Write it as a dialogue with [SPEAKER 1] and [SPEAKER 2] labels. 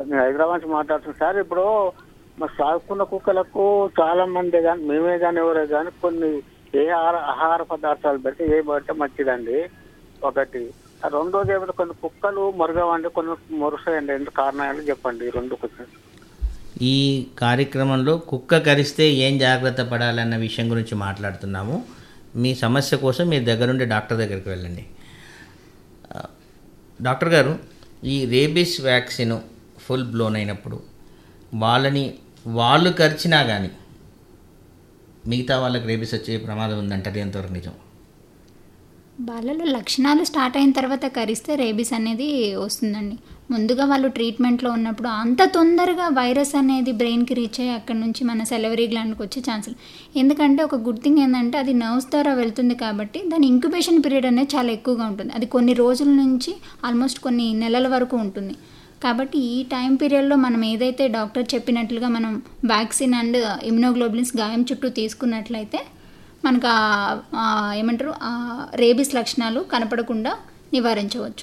[SPEAKER 1] నేను హైదరాబాద్ నుంచి మాట్లాడుతున్నాను సార్ ఇప్పుడు మరి సాగుకున్న కుక్కలకు చాలా మంది కానీ మేమే కానీ ఎవరే కానీ కొన్ని ఏ ఆహార ఆహార పదార్థాలు పెడితే ఏ పడితే మంచిదండి ఒకటి ఆ రెండోది ఏమిటో కొన్ని కుక్కలు మరుగవండి కొన్ని మురుసాయండి ఎందుకు కారణాలు చెప్పండి ఈ రెండు కొంచెం
[SPEAKER 2] ఈ కార్యక్రమంలో కుక్క కరిస్తే ఏం జాగ్రత్త పడాలన్న విషయం గురించి మాట్లాడుతున్నాము మీ సమస్య కోసం మీరు దగ్గరుండి డాక్టర్ దగ్గరికి వెళ్ళండి ఆ, డాక్టర్ గారు ఈ రేబిస్ వ్యాక్సిన్ ఫుల్ బ్లోన్ అయినప్పుడు వాళ్ళని వాళ్ళు కరిచినా కానీ మిగతా వాళ్ళకి రేబిస్ వచ్చే ప్రమాదం ఉందంటారు ఎంతవరకు నిజం
[SPEAKER 3] వాళ్ళలో లక్షణాలు స్టార్ట్ అయిన తర్వాత కరిస్తే రేబీస్ అనేది వస్తుందండి ముందుగా వాళ్ళు ట్రీట్మెంట్లో ఉన్నప్పుడు అంత తొందరగా వైరస్ అనేది బ్రెయిన్కి రీచ్ అయ్యి అక్కడ నుంచి మన సెలవరీ గ్లాండ్కి వచ్చే ఛాన్సులు ఎందుకంటే ఒక గుడ్ థింగ్ ఏంటంటే అది నర్వ్స్ ద్వారా వెళ్తుంది కాబట్టి దాని ఇంక్యుబేషన్ పీరియడ్ అనేది చాలా ఎక్కువగా ఉంటుంది అది కొన్ని రోజుల నుంచి ఆల్మోస్ట్ కొన్ని నెలల వరకు ఉంటుంది కాబట్టి ఈ టైం పీరియడ్లో మనం ఏదైతే డాక్టర్ చెప్పినట్లుగా మనం వ్యాక్సిన్ అండ్ ఇమ్యునోగ్లోబులిన్స్ గాయం చుట్టూ తీసుకున్నట్లయితే మనకు ఆ- ఆ ఏమంటారు ఆ రేబీస్ లక్షణాలు కనపడకుండా నివారించవచ్చు